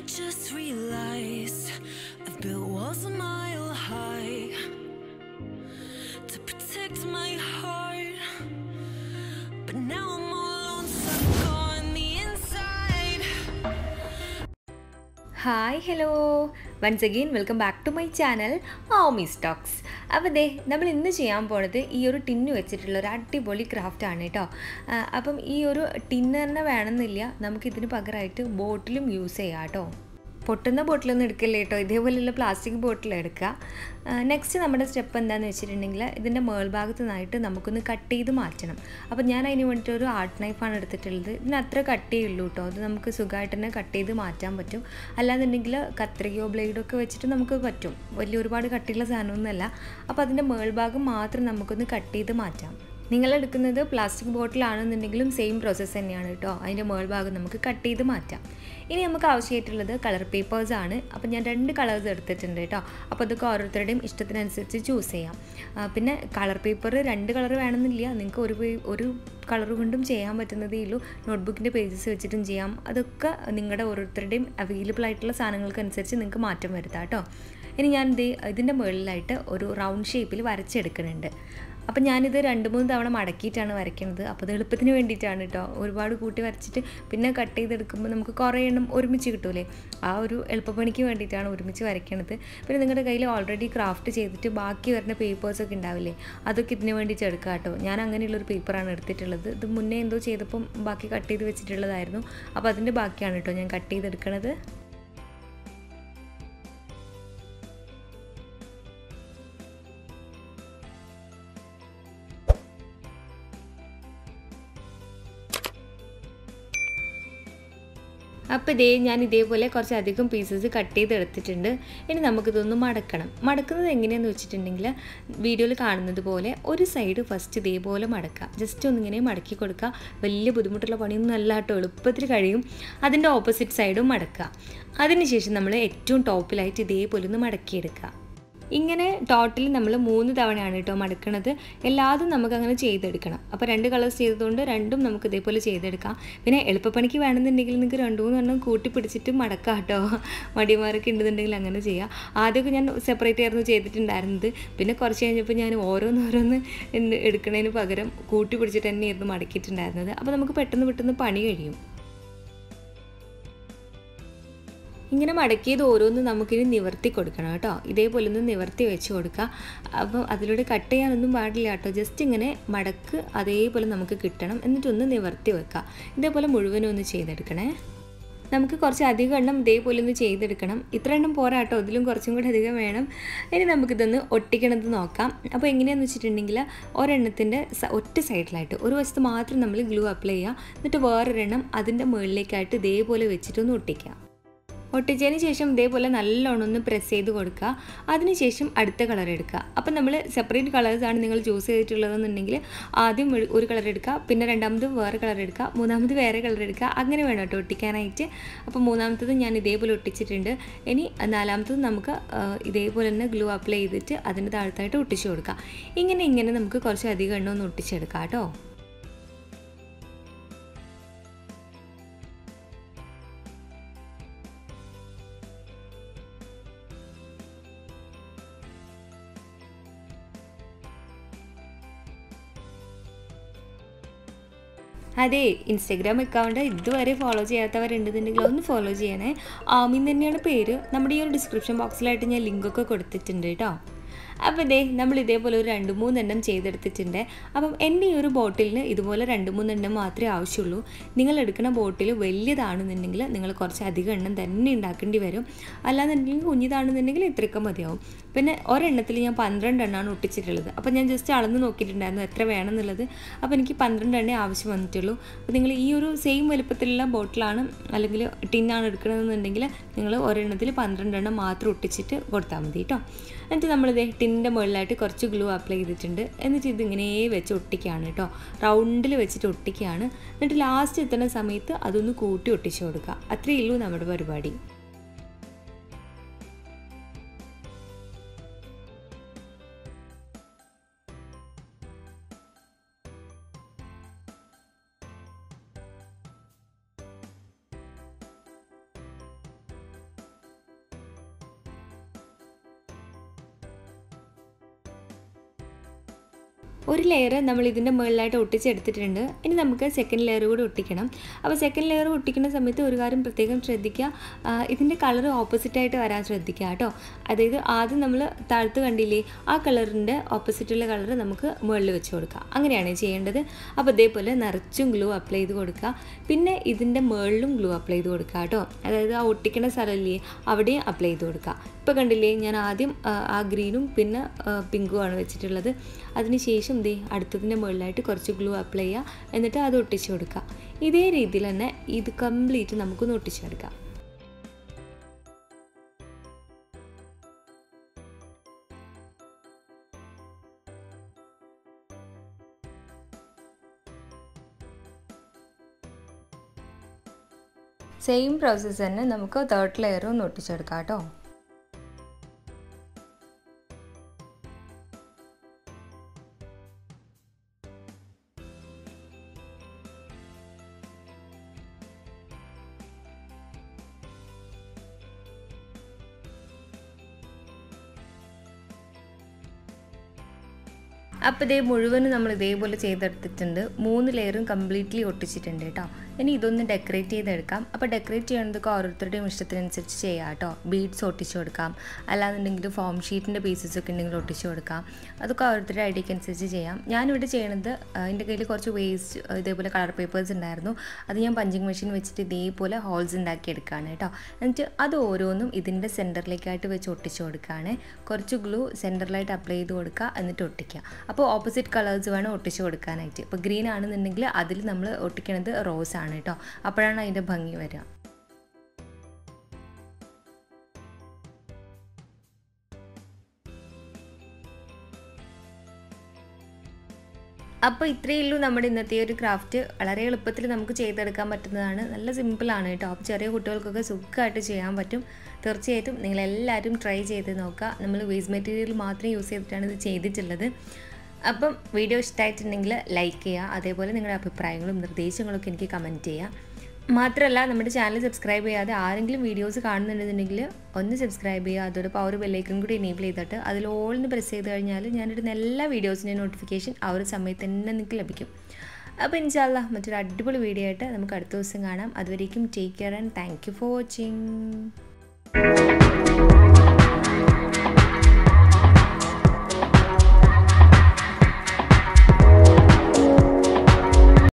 just realized I've built walls a mile high to protect my heart. But now I'm all alone, stuck on the inside. Hi hello once again welcome back to my channel ഓമി സ്റ്റോക്സ് അപ്പോൾ ദേ നമ്മൾ ഇന്ന് ചെയ്യാൻ പോണത് ഈ ഒരു ടിന്ന് വെച്ചിട്ടുള്ള ഒരു അടിപൊളി ക്രാഫ്റ്റ് ആണ് കേട്ടോ ആ, അപ്പം ഈ ഒരു ടിന്ന് തന്നെ വേണമെന്നില്ല നമുക്കിതിന് പകരമായിട്ട് ബോട്ടിലും യൂസ് ചെയ്യാം കേട്ടോ പൊട്ടുന്ന ബോട്ടിലൊന്നും എടുക്കില്ല കേട്ടോ ഇതേപോലെയുള്ള പ്ലാസ്റ്റിക് ബോട്ടിൽ എടുക്കുക നെക്സ്റ്റ് നമ്മുടെ സ്റ്റെപ്പ് എന്താണെന്ന് വെച്ചിട്ടുണ്ടെങ്കിൽ ഇതിൻ്റെ മേൾഭാഗത്ത് നിന്നായിട്ട് നമുക്കൊന്ന് കട്ട് ചെയ്ത് മാറ്റണം അപ്പോൾ ഞാൻ അതിന് വേണ്ടിയിട്ട് ഒരു ആർട്ട് നൈഫാണ് എടുത്തിട്ടുള്ളത് ഇതിന് അത്ര കട്ടിയുള്ളൂ കേട്ടോ അത് നമുക്ക് സുഖമായിട്ട് തന്നെ കട്ട് ചെയ്ത് മാറ്റാൻ പറ്റും അല്ലാന്നുണ്ടെങ്കിൽ കത്രികയോ ബ്ലേഡോ ഒക്കെ വെച്ചിട്ട് നമുക്ക് പറ്റും വലിയ ഒരുപാട് കട്ടിയുള്ള സാധനമൊന്നുമല്ല അപ്പോൾ അതിൻ്റെ മേൾഭാഗം മാത്രം നമുക്കൊന്ന് കട്ട് ചെയ്ത് മാറ്റാം നിങ്ങൾ എടുക്കുന്നത് പ്ലാസ്റ്റിക് ബോട്ടിലാണെന്നുണ്ടെങ്കിലും സെയിം പ്രോസസ്സ് തന്നെയാണ് കേട്ടോ അതിൻ്റെ മേൾഭാഗം നമുക്ക് കട്ട് ചെയ്ത് മാറ്റാം ഇനി നമുക്ക് ആവശ്യമായിട്ടുള്ളത് കളർ പേപ്പേഴ്സ് ആണ് അപ്പോൾ ഞാൻ രണ്ട് കളേഴ്സ് എടുത്തിട്ടുണ്ട് കേട്ടോ അപ്പോൾ അതൊക്കെ ഓരോരുത്തരുടെയും ഇഷ്ടത്തിനനുസരിച്ച് ചൂസ് ചെയ്യാം ആ, പിന്നെ കളർ പേപ്പർ രണ്ട് കളർ വേണമെന്നില്ല നിങ്ങൾക്ക് ഒരു പേ- ഒരു കളർ കൊണ്ടും ചെയ്യാൻ പറ്റുന്നതേ ഉള്ളൂ നോട്ട്ബുക്കിൻ്റെ പേജസ് വെച്ചിട്ടും ചെയ്യാം അതൊക്കെ നിങ്ങളുടെ ഓരോരുത്തരുടെയും അവൈലബിൾ ആയിട്ടുള്ള സാധനങ്ങൾക്കനുസരിച്ച് നിങ്ങൾക്ക് മാറ്റം വരുത്താം കേട്ടോ ഇനി ഞാൻ ഇത് ഇതിൻ്റെ മുകളിലായിട്ട് ഒരു റൗണ്ട് ഷേപ്പിൽ വരച്ചെടുക്കുന്നുണ്ട് അപ്പം ഞാനിത് രണ്ട് മൂന്ന് തവണ മടക്കിയിട്ടാണ് വരയ്ക്കുന്നത് അപ്പോൾ അത് എളുപ്പത്തിന് വേണ്ടിയിട്ടാണ് കേട്ടോ ഒരുപാട് കൂട്ടി വരച്ചിട്ട് പിന്നെ കട്ട് ചെയ്തെടുക്കുമ്പോൾ നമുക്ക് കുറേ എണ്ണം ഒരുമിച്ച് കിട്ടൂലേ ആ ഒരു എളുപ്പപ്പണിക്ക് വേണ്ടിയിട്ടാണ് ഒരുമിച്ച് വരയ്ക്കണത് പിന്നെ നിങ്ങളുടെ കയ്യിൽ ഓൾറെഡി ക്രാഫ്റ്റ് ചെയ്തിട്ട് ബാക്കി വരുന്ന പേപ്പേഴ്സൊക്കെ ഉണ്ടാവില്ലേ അതൊക്കെ ഇതിന് വേണ്ടിയിട്ട് എടുക്കുക കേട്ടോ ഞാൻ അങ്ങനെയുള്ളൊരു പേപ്പറാണ് എടുത്തിട്ടുള്ളത് ഇത് മുന്നേ എന്തോ ചെയ്തപ്പം ബാക്കി കട്ട് ചെയ്ത് വെച്ചിട്ടുള്ളതായിരുന്നു അപ്പോൾ അതിൻ്റെ ബാക്കിയാണ് കേട്ടോ ഞാൻ കട്ട് ചെയ്തെടുക്കണത് അപ്പോൾ ഇതേ ഞാൻ ഇതേപോലെ കുറച്ച് അധികം പീസസ് കട്ട് ചെയ്തെടുത്തിട്ടുണ്ട് ഇനി നമുക്കിതൊന്ന് മടക്കണം മടക്കുന്നത് എങ്ങനെയാണെന്ന് വെച്ചിട്ടുണ്ടെങ്കിൽ വീഡിയോയിൽ കാണുന്നത് പോലെ ഒരു സൈഡ് ഫസ്റ്റ് ഇതേപോലെ മടക്കുക ജസ്റ്റ് ഒന്നിങ്ങനെ മടക്കി കൊടുക്കുക വലിയ ബുദ്ധിമുട്ടുള്ള പണിയൊന്നും അല്ല കേട്ടോ എളുപ്പത്തിൽ കഴിയും അതിൻ്റെ ഓപ്പോസിറ്റ് സൈഡും മടക്കുക അതിനുശേഷം നമ്മൾ ഏറ്റവും ടോപ്പിലായിട്ട് ഇതേപോലെ ഒന്ന് മടക്കിയെടുക്കുക ഇങ്ങനെ ടോട്ടൽ നമ്മൾ മൂന്ന് തവണയാണ് കേട്ടോ മടക്കണത് എല്ലാതും നമുക്ക് അങ്ങനെ ചെയ്തെടുക്കണം അപ്പോൾ രണ്ട് കളേഴ്സ് ചെയ്തതുകൊണ്ട് രണ്ടും നമുക്ക് ഇതേപോലെ ചെയ്തെടുക്കാം പിന്നെ എളുപ്പപ്പണിക്ക് വേണമെന്നുണ്ടെങ്കിൽ നിങ്ങൾക്ക് രണ്ട് മൂന്നെണ്ണം കൂട്ടി പിടിച്ചിട്ട് മടക്കാം കേട്ടോ മടിമാരൊക്കെ ഉണ്ടെന്നുണ്ടെങ്കിൽ അങ്ങനെ ചെയ്യാം ആദ്യമൊക്കെ ഞാൻ സെപ്പറേറ്റ് ആയിരുന്നു ചെയ്തിട്ടുണ്ടായിരുന്നത് പിന്നെ കുറച്ച് കഴിഞ്ഞപ്പോൾ ഞാൻ ഓരോന്നോരോന്ന് എന്ത് എടുക്കുന്നതിന് പകരം കൂട്ടി പിടിച്ചിട്ട് തന്നെയായിരുന്നു മടക്കിയിട്ടുണ്ടായിരുന്നത് അപ്പോൾ നമുക്ക് പെട്ടെന്ന് പെട്ടെന്ന് പണി കഴിയും ഇങ്ങനെ മടക്കിയത് ഓരോന്നും നമുക്കിനി നിവർത്തി കൊടുക്കണം കേട്ടോ ഇതേപോലെ ഒന്ന് നിവർത്തി വെച്ച് കൊടുക്കുക അപ്പം അതിലൂടെ കട്ട് ചെയ്യാനൊന്നും പാടില്ല കേട്ടോ ജസ്റ്റ് ഇങ്ങനെ മടക്ക് അതേപോലെ നമുക്ക് കിട്ടണം എന്നിട്ടൊന്ന് നിവർത്തി വെക്കുക ഇതേപോലെ മുഴുവനും ഒന്ന് ചെയ്തെടുക്കണേ നമുക്ക് കുറച്ച് അധികം എണ്ണം ഇതേപോലെ ഒന്ന് ചെയ്തെടുക്കണം ഇത്ര എണ്ണം പോരാ കേട്ടോ ഇതിലും കുറച്ചും കൂടി അധികം വേണം ഇനി നമുക്കിതൊന്ന് ഒട്ടിക്കണത് നോക്കാം അപ്പോൾ എങ്ങനെയാണെന്ന് വെച്ചിട്ടുണ്ടെങ്കിൽ ഒരെണ്ണത്തിൻ്റെ സ- ഒറ്റ സൈഡിലായിട്ട് ഒരു വശത്ത് മാത്രം നമ്മൾ ഗ്ലൂ അപ്ലൈ ചെയ്യുക എന്നിട്ട് വേറൊരെണ്ണം അതിൻ്റെ മുകളിലേക്കായിട്ട് ഇതേപോലെ വെച്ചിട്ടൊന്ന് ഒട്ടിക്കുക ഒട്ടിച്ചതിന് ശേഷം ഇതേപോലെ നല്ലോണം ഒന്ന് പ്രസ് ചെയ്ത് കൊടുക്കുക അതിനുശേഷം അടുത്ത കളർ എടുക്കുക അപ്പം നമ്മൾ സെപ്പറേറ്റ് കളേഴ്സാണ് നിങ്ങൾ ചൂസ് ചെയ്തിട്ടുള്ളതെന്നുണ്ടെങ്കിൽ ആദ്യം ഒരു- ഒരു കളർ എടുക്കുക പിന്നെ രണ്ടാമത് വേറെ കളർ എടുക്കുക മൂന്നാമത് വേറെ കളർ എടുക്കുക അങ്ങനെ വേണം കേട്ടോ ഒട്ടിക്കാനായിട്ട് അപ്പോൾ മൂന്നാമത്തത് ഞാൻ ഇതേപോലെ ഒട്ടിച്ചിട്ടുണ്ട് ഇനി നാലാമത്തത് നമുക്ക് ആ, ഇതേപോലെ തന്നെ ഗ്ലൂ അപ്ലൈ ചെയ്തിട്ട് അതിൻ്റെ താഴത്തായിട്ട് ഒട്ടിച്ചു കൊടുക്കുക ഇങ്ങനെ ഇങ്ങനെ നമുക്ക് കുറച്ച് അധികം എണ്ണം ഒന്ന് ഒട്ടിച്ചെടുക്കാം കേട്ടോ അതെ ഇൻസ്റ്റഗ്രാം അക്കൗണ്ട് ഇതുവരെ ഫോളോ ചെയ്യാത്തവരുണ്ടെന്നുണ്ടെങ്കിൽ ഒന്ന് ഫോളോ ചെയ്യണേ ആമിൻ തന്നെയാണ് പേര് നമ്മുടെ ഈ ഒരു ഡിസ്ക്രിപ്ഷൻ ബോക്സിലായിട്ട് ഞാൻ ലിങ്കൊക്കെ കൊടുത്തിട്ടുണ്ട് കേട്ടോ അപ്പോൾ ഇതേ നമ്മൾ ഇതേപോലെ ഒരു രണ്ട് മൂന്നെണ്ണം ചെയ്തെടുത്തിട്ടുണ്ട് അപ്പം എൻ്റെ ഈ ഒരു ബോട്ടിലിന് ഇതുപോലെ രണ്ട് മൂന്നെണ്ണം മാത്രമേ ആവശ്യമുള്ളൂ നിങ്ങൾ എടുക്കുന്ന ബോട്ടിൽ വലിയതാണെന്നുണ്ടെങ്കിൽ നിങ്ങൾ കുറച്ച് അധികം എണ്ണം തന്നെ ഉണ്ടാക്കേണ്ടി വരും അല്ലാന്നുണ്ടെങ്കിൽ കുഞ്ഞിതാണെന്നുണ്ടെങ്കിൽ ഇത്രയൊക്കെ മതിയാവും പിന്നെ ഒരെണ്ണത്തിൽ ഞാൻ പന്ത്രണ്ട് എണ്ണമാണ് ഒട്ടിച്ചിട്ടുള്ളത് അപ്പോൾ ഞാൻ ജസ്റ്റ് അളന്ന് നോക്കിയിട്ടുണ്ടായിരുന്നു എത്ര വേണമെന്നുള്ളത് അപ്പോൾ എനിക്ക് പന്ത്രണ്ട് എണ്ണേ ആവശ്യം വന്നിട്ടുള്ളൂ അപ്പോൾ നിങ്ങൾ ഈ ഒരു സെയിം വലുപ്പത്തിലുള്ള ബോട്ടിലാണ് അല്ലെങ്കിൽ ടിന്നാണ് എടുക്കണമെന്നുണ്ടെങ്കിൽ നിങ്ങൾ ഒരെണ്ണത്തിൽ പന്ത്രണ്ട് എണ്ണം മാത്രം ഒട്ടിച്ചിട്ട് കൊടുത്താൽ മതി കേട്ടോ എന്നിട്ട് നമ്മളിത് ടിന്നിൻ്റെ മുകളിലായിട്ട് കുറച്ച് ഗ്ലൂ അപ്ലൈ ചെയ്തിട്ടുണ്ട് എന്നിട്ട് ഇതിങ്ങനെ വെച്ച് ഒട്ടിക്കുകയാണ് കേട്ടോ റൗണ്ടിൽ വെച്ചിട്ട് ഒട്ടിക്കുകയാണ് എന്നിട്ട് ലാസ്റ്റ് എത്തുന്ന സമയത്ത് അതൊന്ന് കൂട്ടി ഒട്ടിച്ചു കൊടുക്കുക അത്രയേ ഉള്ളൂ നമ്മുടെ പരിപാടി ഒരു ലെയർ നമ്മൾ ഇതിൻ്റെ മുകളിലായിട്ട് ഒട്ടിച്ചെടുത്തിട്ടുണ്ട് ഇനി നമുക്ക് സെക്കൻഡ് ലെയർ കൂടി ഒട്ടിക്കണം അപ്പോൾ സെക്കൻഡ് ലെയർ ഒട്ടിക്കുന്ന സമയത്ത് ഒരു കാര്യം പ്രത്യേകം ശ്രദ്ധിക്കുക ആ, ഇതിൻ്റെ കളർ ഓപ്പോസിറ്റായിട്ട് വരാൻ ശ്രദ്ധിക്കുക കേട്ടോ അതായത് ആദ്യം നമ്മൾ താഴത്ത് കണ്ടില്ലേ ആ കളറിൻ്റെ ഓപ്പോസിറ്റുള്ള കളർ നമുക്ക് മുകളിൽ വെച്ച് കൊടുക്കുക അങ്ങനെയാണ് ചെയ്യേണ്ടത് അപ്പോൾ ഇതേപോലെ നിറച്ചും ഗ്ലൂ അപ്ലൈ ചെയ്ത് കൊടുക്കുക പിന്നെ ഇതിൻ്റെ മുകളിലും ഗ്ലൂ അപ്ലൈ ചെയ്ത് കൊടുക്കുക കേട്ടോ അതായത് ആ ഒട്ടിക്കുന്ന സ്ഥലമില്ലേ അവിടെയും അപ്ലൈ ചെയ്ത് കൊടുക്കുക ഇപ്പോൾ കണ്ടില്ലേ ഞാൻ ആദ്യം ആ, ആ ഗ്രീനും പിന്നെ പിങ്കുമാണ് വെച്ചിട്ടുള്ളത് അതിനുശേഷം ദേ അടുത്തതിൻ്റെ മുകളിലായിട്ട് കുറച്ച് ഗ്ലൂ അപ്ലൈ ചെയ്യുക എന്നിട്ട് അത് ഒട്ടിച്ചു കൊടുക്കുക ഇതേ രീതിയിൽ തന്നെ ഇത് കംപ്ലീറ്റ് നമുക്കൊന്ന് ഒട്ടിച്ചെടുക്കാം സെയിം പ്രോസസ്സ് തന്നെ നമുക്ക് തേർഡ് ലെയറും ഒന്ന് ഒട്ടിച്ചെടുക്കാം കേട്ടോ അപ്പോൾ ഇതേ മുഴുവനും നമ്മൾ ഇതേപോലെ ചെയ്തെടുത്തിട്ടുണ്ട് മൂന്ന് ലെയറും കംപ്ലീറ്റ്ലി ഒട്ടിച്ചിട്ടുണ്ട് കേട്ടോ ഇനി ഇതൊന്ന് ഡെക്കറേറ്റ് ചെയ്തെടുക്കാം അപ്പോൾ ഡെക്കറേറ്റ് ചെയ്യണതൊക്കെ ഓരോരുത്തരുടെയും ഇഷ്ടത്തിനനുസരിച്ച് ചെയ്യാം കേട്ടോ ബീഡ്സ് ഒട്ടിച്ചു കൊടുക്കാം അല്ലാന്നുണ്ടെങ്കിൽ ഫോം ഷീറ്റിൻ്റെ പീസസ് ഒക്കെ ഉണ്ടെങ്കിൽ ഒട്ടിച്ചു കൊടുക്കാം അതൊക്കെ ഓരോരുത്തരുടെ ഐഡിയക്ക് അനുസരിച്ച് ചെയ്യാം ഞാനിവിടെ ചെയ്യണത് ആ, എൻ്റെ കയ്യിൽ കുറച്ച് വേസ്റ്റ് ഇതേപോലെ കളർ പേപ്പേഴ്സ് ഉണ്ടായിരുന്നു അത് ഞാൻ പഞ്ചിങ് മെഷീൻ വെച്ചിട്ട് ഇതേപോലെ ഹോൾസ് ഉണ്ടാക്കി എടുക്കുകയാണ് കേട്ടോ എന്നിട്ട് അത് ഓരോന്നും ഇതിൻ്റെ സെൻറ്ററിലേക്കായിട്ട് വെച്ച് ഒട്ടിച്ചു കൊടുക്കുകയാണ് കുറച്ച് ഗ്ലൂ സെൻറ്ററിലായിട്ട് അപ്ലൈ ചെയ്ത് കൊടുക്കുക എന്നിട്ട് ഒട്ടിക്കുക അപ്പോൾ ഓപ്പോസിറ്റ് കളേഴ്സ് വേണം ഒട്ടിച്ച് കൊടുക്കാനായിട്ട് ഇപ്പോൾ ഗ്രീൻ ആണെന്നുണ്ടെങ്കിൽ അതിൽ നമ്മൾ ഒട്ടിക്കണത് റോസ് ആണ് കേട്ടോ അപ്പോഴാണ് അതിൻ്റെ ഭംഗി വരിക അപ്പോൾ ഇത്രയേ ഉള്ളൂ നമ്മുടെ ഇന്നത്തെ ഒരു ക്രാഫ്റ്റ് വളരെ എളുപ്പത്തിൽ നമുക്ക് ചെയ്തെടുക്കാൻ പറ്റുന്നതാണ് നല്ല സിമ്പിളാണ് കേട്ടോ അപ്പോൾ ചെറിയ കുട്ടികൾക്കൊക്കെ സുഖമായിട്ട് ചെയ്യാൻ പറ്റും തീർച്ചയായിട്ടും നിങ്ങളെല്ലാവരും ട്രൈ ചെയ്ത് നോക്കുക നമ്മൾ വേസ്റ്റ് മെറ്റീരിയൽ മാത്രം യൂസ് ചെയ്തിട്ടാണ് ഇത് ചെയ്തിട്ടുള്ളത് അപ്പം വീഡിയോ ഇഷ്ടമായിട്ടുണ്ടെങ്കിൽ ലൈക്ക് ചെയ്യുക അതേപോലെ നിങ്ങളുടെ അഭിപ്രായങ്ങളും നിർദ്ദേശങ്ങളൊക്കെ എനിക്ക് കമൻറ്റ് ചെയ്യുക മാത്രമല്ല നമ്മുടെ ചാനൽ സബ്സ്ക്രൈബ് ചെയ്യാതെ ആരെങ്കിലും വീഡിയോസ് കാണുന്നുണ്ടെന്നുണ്ടെങ്കിൽ ഒന്ന് സബ്സ്ക്രൈബ് ചെയ്യുക അതോടൊപ്പം ആ ഒരു ബെല്ലൈക്കൺ കൂടി എനേബിൾ ചെയ്തിട്ട് അതിൽ ഓൾന്ന് പ്രസ് ചെയ്ത് കഴിഞ്ഞാൽ ഞാനിടുന്ന എല്ലാ വീഡിയോസിൻ്റെയും നോട്ടിഫിക്കേഷൻ ആ ഒരു സമയത്ത് തന്നെ നിങ്ങൾക്ക് ലഭിക്കും അപ്പോൾ ഇൻഷാല്ല മറ്റൊരു അടിപൊളി വീഡിയോ ആയിട്ട് നമുക്ക് അടുത്ത ദിവസം കാണാം അതുവരേക്കും take care and thank you for watching